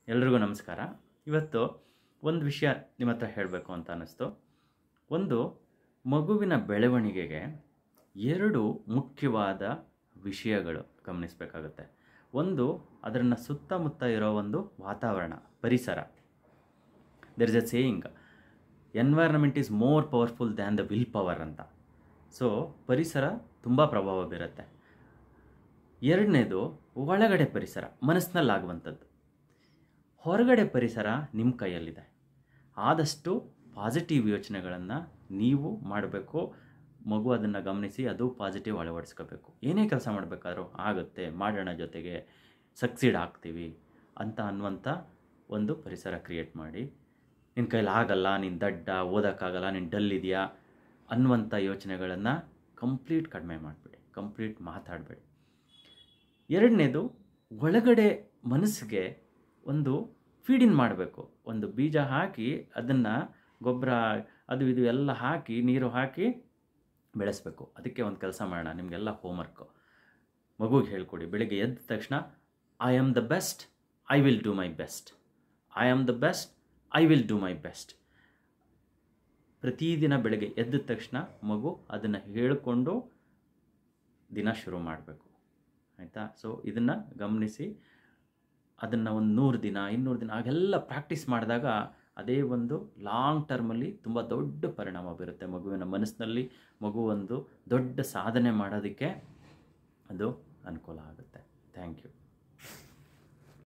ಎಲ್ರಿಗೂ ನಮಸ್ಕಾರ ಇವತ್ತು ಒಂದು ವಿಷಯ ನಿಮ್ಮ ಹತ್ರ ಹೇಳಬೇಕು ಅಂತ ಅನ್ನಿಸ್ತು ಒಂದು ಮಗುವಿನ ಬೆಳವಣಿಗೆಗೆ ಎರಡು ಮುಖ್ಯವಾದ ವಿಷಯಗಳು ಗಮನಿಸಬೇಕಾಗುತ್ತೆ ಒಂದು ಅದರನ್ನ ಸುತ್ತಮುತ್ತ ಇರೋ ಒಂದು ವಾತಾವರಣ ಪರಿಸರ there is a saying environment is more powerful than the will power ಅಂತ ಸೊ ಪರಿಸರ ತುಂಬ ಪ್ರಭಾವ ಬೀರುತ್ತೆ ಎರಡನೇದು ಒಳಗಡೆ ಪರಿಸರ ಮನಸ್ಸಿನಲ್ಲಾಗುವಂಥದ್ದು ಹೊರಗಡೆ ಪರಿಸರ ನಿಮ್ಮ ಕೈಯಲ್ಲಿದೆ ಆದಷ್ಟು ಪಾಸಿಟಿವ್ ಯೋಚನೆಗಳನ್ನು ನೀವು ಮಾಡಬೇಕು ಮಗು ಅದನ್ನು ಗಮನಿಸಿ ಅದು ಪಾಸಿಟಿವ್ ಅಳವಡಿಸ್ಕೋಬೇಕು ಏನೇ ಕೆಲಸ ಮಾಡಬೇಕಾದ್ರೂ ಆಗುತ್ತೆ ಮಾಡೋಣ ಜೊತೆಗೆ ಸಕ್ಸೀಡ್ ಆಗ್ತೀವಿ ಅಂತ ಅನ್ನುವಂಥ ಒಂದು ಪರಿಸರ ಕ್ರಿಯೇಟ್ ಮಾಡಿ ನಿನ್ನ ಕೈಲಿ ಆಗಲ್ಲ ನೀನು ದಡ್ಡ ಓದೋಕ್ಕಾಗಲ್ಲ ನೀನು ಡಲ್ ಇದೆಯಾ ಅನ್ನುವಂಥ ಯೋಚನೆಗಳನ್ನು ಕಂಪ್ಲೀಟ್ ಕಡಿಮೆ ಮಾಡಿಬಿಡಿ ಕಂಪ್ಲೀಟ್ ಮಾತಾಡಬೇಡಿ ಎರಡನೇದು ಒಳಗಡೆ ಮನಸ್ಸಿಗೆ ಒಂದು ಫೀಡಿನ್ ಮಾಡಬೇಕು ಒಂದು ಬೀಜ ಹಾಕಿ ಅದನ್ನು ಗೊಬ್ಬರ ಅದು ಇದು ಎಲ್ಲ ಹಾಕಿ ನೀರು ಹಾಕಿ ಬೆಳೆಸಬೇಕು ಅದಕ್ಕೆ ಒಂದು ಕೆಲಸ ಮಾಡೋಣ ನಿಮಗೆಲ್ಲ ಹೋಮ್ವರ್ಕು ಮಗುಗೆ ಹೇಳ್ಕೊಡಿ ಬೆಳಿಗ್ಗೆ ಎದ್ದ ತಕ್ಷಣ I am the best I will do my best I am the best I will do my best ಪ್ರತಿದಿನ ಬೆಳಗ್ಗೆ ಎದ್ದ ತಕ್ಷಣ ಮಗು ಅದನ್ನು ಹೇಳಿಕೊಂಡು ದಿನ ಶುರು ಮಾಡಬೇಕು ಆಯಿತಾ ಸೊ ಇದನ್ನು ಗಮನಿಸಿ ಅದನ್ನು ಒಂದು ನೂರು ದಿನ ಇನ್ನೂರು ದಿನ ಹಾಗೆಲ್ಲ ಪ್ರಾಕ್ಟೀಸ್ ಮಾಡಿದಾಗ ಅದೇ ಒಂದು ಲಾಂಗ್ ಟರ್ಮಲ್ಲಿ ತುಂಬ ದೊಡ್ಡ ಪರಿಣಾಮ ಬೀರುತ್ತೆ ಮಗುವಿನ ಮನಸ್ಸಿನಲ್ಲಿ ಮಗು ಒಂದು ದೊಡ್ಡ ಸಾಧನೆ ಮಾಡೋದಕ್ಕೆ ಅದು ಅನುಕೂಲ ಆಗುತ್ತೆ ಥ್ಯಾಂಕ್ ಯು